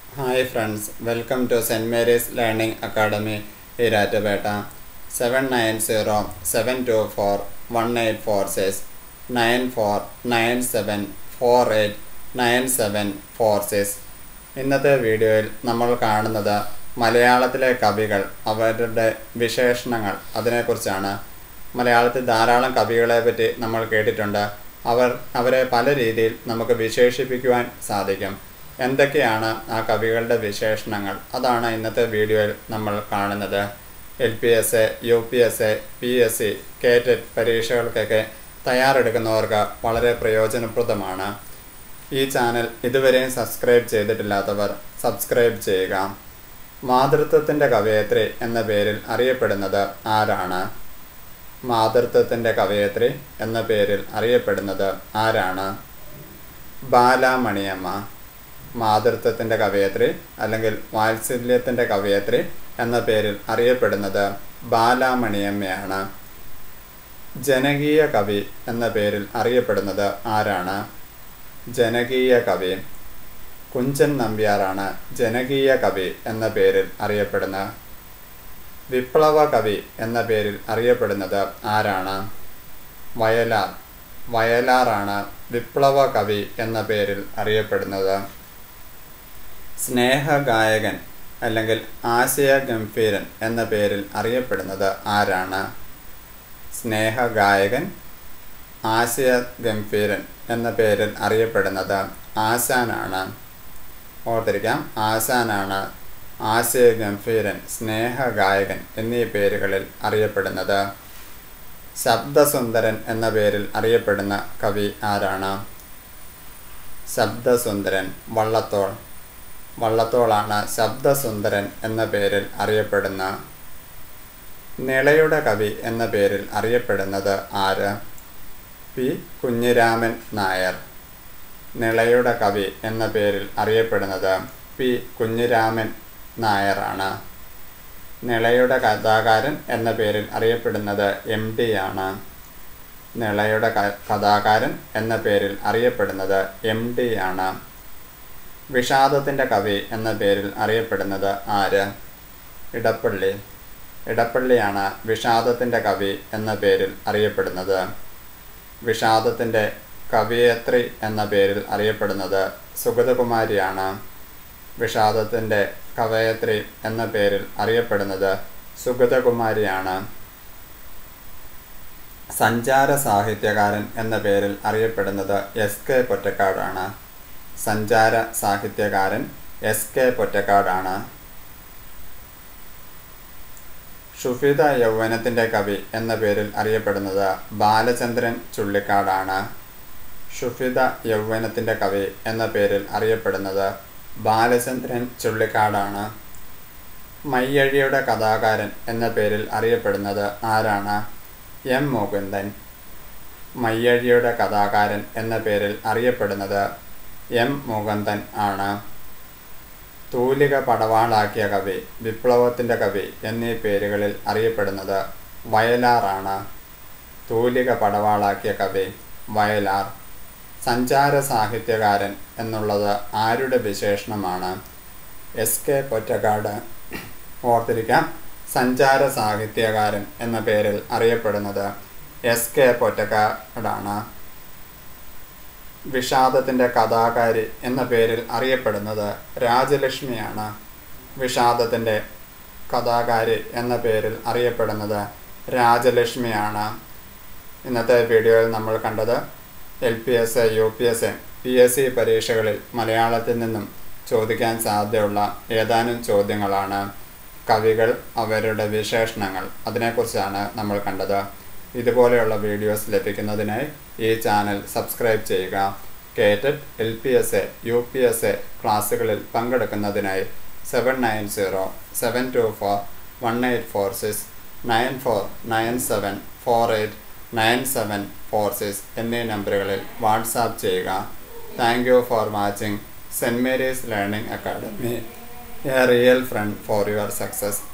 hi friends welcome to Saint Mary's learning academy Erattupetta seven nine zero seven two four one eight four six nine four nine seven four eight nine seven four six ഇന്നത്തെ വീഡിയോയിൽ നമ്മൾ കാണുന്നത് മലയാളത്തിലെ കവികൾ അവരുടെ വിശേഷണങ്ങൾ അതിനെക്കുറിച്ചാണ് മലയാളത്തിൽ ധാരാളം കവികളെ പറ്റി നമ്മൾ കേട്ടിട്ടുണ്ട് അവർ അവരെ പല രീതിയിൽ നമുക്ക് വിശേഷിപ്പിക്കുവാൻ സാധിക്കും എന്തൊക്കെയാണ് ആ കവികളുടെ വിശേഷണങ്ങൾ അതാണ് ഇന്നത്തെ വീഡിയോയിൽ നമ്മൾ കാണുന്നത് L P S A U P S A P S C കേറ്റഡ് പരീക്ഷകൾക്കൊക്കെ തയ്യാറെടുക്കുന്നവർക്ക് വളരെ പ്രയോജനപ്രദമാണ് ഈ ചാനൽ ഇതുവരെയും സബ്സ്ക്രൈബ് ചെയ്തിട്ടില്ലാത്തവർ സബ്സ്ക്രൈബ് ചെയ്യുക മാതൃത്വത്തിൻ്റെ കവയത്രി എന്ന പേരിൽ അറിയപ്പെടുന്നത് ആരാണ് മാതൃത്വത്തിൻ്റെ കവയത്രി എന്ന പേരിൽ അറിയപ്പെടുന്നത് ആരാണ് ബാലാമണിയമ്മ മാതൃത്വത്തിൻ്റെ കവയത്രി അല്ലെങ്കിൽ വാത്സല്യത്തിൻ്റെ കവയത്രി എന്ന പേരിൽ അറിയപ്പെടുന്നത് ബാലാമണിയമ്മയാണ് ജനകീയ കവി എന്ന പേരിൽ അറിയപ്പെടുന്നത് ആരാണ് ജനകീയ കവി കുഞ്ചൻ നമ്പ്യാറാണ് ജനകീയ കവി എന്ന പേരിൽ അറിയപ്പെടുന്നത് വിപ്ലവ കവി എന്ന പേരിൽ അറിയപ്പെടുന്നത് ആരാണ് വയലാർ വയലാറാണ് വിപ്ലവ കവി എന്ന പേരിൽ അറിയപ്പെടുന്നത് സ്നേഹഗായകൻ അല്ലെങ്കിൽ ആശയ ഗംഭീരൻ എന്ന പേരിൽ അറിയപ്പെടുന്നത് ആരാണ് സ്നേഹഗായകൻ ആശയ ഗംഭീരൻ എന്ന പേരിൽ അറിയപ്പെടുന്നത് ആശാനാണ് ഓർത്തിരിക്കാം ആശാനാണ് ആശയ ഗംഭീരൻ സ്നേഹഗായകൻ എന്നീ പേരുകളിൽ അറിയപ്പെടുന്നത് ശബ്ദസുന്ദരൻ എന്ന പേരിൽ അറിയപ്പെടുന്ന കവി ആരാണ് ശബ്ദസുന്ദരൻ വള്ളത്തോൾ വള്ളത്തോളാണ് ശബ്ദസുന്ദരൻ എന്ന പേരിൽ അറിയപ്പെടുന്ന നിളയുടെ കവി എന്ന പേരിൽ അറിയപ്പെടുന്നത് ആര് പി കുഞ്ഞിരാമൻ നായർ നിളയുടെ കവി എന്ന പേരിൽ അറിയപ്പെടുന്നത് പി കുഞ്ഞിരാമൻ നായറാണ് നിളയുടെ കഥാകാരൻ എന്ന പേരിൽ അറിയപ്പെടുന്നത് എം ഡി ആണ് നിളയുടെ കഥാകാരൻ എന്ന പേരിൽ അറിയപ്പെടുന്നത് എം ഡി ആണ് വിഷാദത്തിൻ്റെ കവി എന്ന പേരിൽ അറിയപ്പെടുന്നത് ആര് ഇടപ്പള്ളി ഇടപ്പള്ളിയാണ് വിഷാദത്തിൻ്റെ കവി എന്ന പേരിൽ അറിയപ്പെടുന്നത് വിഷാദത്തിൻ്റെ കവിയത്രി എന്ന പേരിൽ അറിയപ്പെടുന്നത് സുഗതകുമാരിയാണ് വിഷാദത്തിൻ്റെ കവയത്രി എന്ന പേരിൽ അറിയപ്പെടുന്നത് സുഗതകുമാരിയാണ് സഞ്ചാര സാഹിത്യകാരൻ എന്ന പേരിൽ അറിയപ്പെടുന്നത് എസ് കെ പൊറ്റക്കാടാണ് സഞ്ചാര സാഹിത്യകാരൻ എസ് കെ പൊറ്റക്കാടാണ് ഷുഫിത യൗവനത്തിൻ്റെ കവി എന്ന പേരിൽ അറിയപ്പെടുന്നത് ബാലചന്ദ്രൻ ചുള്ളിക്കാടാണ് ഷുഫിത യൗവനത്തിൻ്റെ കവി എന്ന പേരിൽ അറിയപ്പെടുന്നത് ബാലചന്ദ്രൻ ചുള്ളിക്കാടാണ് മയ്യഴിയുടെ കഥാകാരൻ എന്ന പേരിൽ അറിയപ്പെടുന്നത് ആരാണ് എം മുകുന്ദൻ മയ്യഴിയുടെ കഥാകാരൻ എന്ന പേരിൽ അറിയപ്പെടുന്നത് എം മുകുന്ദൻ ആണ് തൂലിക പടവാളാക്കിയ കവി വിപ്ലവത്തിൻ്റെ കവി എന്നീ പേരുകളിൽ അറിയപ്പെടുന്നത് വയലാറാണ് തൂലിക പടവാളാക്കിയ കവി വയലാർ സഞ്ചാര സാഹിത്യകാരൻ എന്നുള്ളത് ആരുടെ വിശേഷണമാണ് എസ് കെ പൊറ്റക്കാട് ഓർത്തിരിക്കാം സഞ്ചാര സാഹിത്യകാരൻ എന്ന പേരിൽ അറിയപ്പെടുന്നത് എസ് കെ പൊറ്റക്കാടാണ് വിഷാദത്തിൻ്റെ കഥാകാരി എന്ന പേരിൽ അറിയപ്പെടുന്നത് രാജലക്ഷ്മിയാണ് വിഷാദത്തിൻ്റെ കഥാകാരി എന്ന പേരിൽ അറിയപ്പെടുന്നത് രാജലക്ഷ്മിയാണ് ഇന്നത്തെ വീഡിയോയിൽ നമ്മൾ കണ്ടത് L P S A U P S A P S C പരീക്ഷകളിൽ മലയാളത്തിൽ നിന്നും ചോദിക്കാൻ സാധ്യതയുള്ള ഏതാനും ചോദ്യങ്ങളാണ് കവികൾ അവരുടെ വിശേഷണങ്ങൾ അതിനെക്കുറിച്ചാണ് നമ്മൾ കണ്ടത് ഇതുപോലെയുള്ള വീഡിയോസ് ലഭിക്കുന്നതിനായി ഈ ചാനൽ സബ്സ്ക്രൈബ് ചെയ്യുക കേറ്റഡ് L P S A U P S A ക്ലാസ്സുകളിൽ പങ്കെടുക്കുന്നതിനായി seven nine zero seven two four one eight four six nine four nine seven four eight nine seven four six എന്നീ നമ്പറുകളിൽ WhatsApp ചെയ്യുക thank you for watching Saint Mary's learning academy a real friend for your success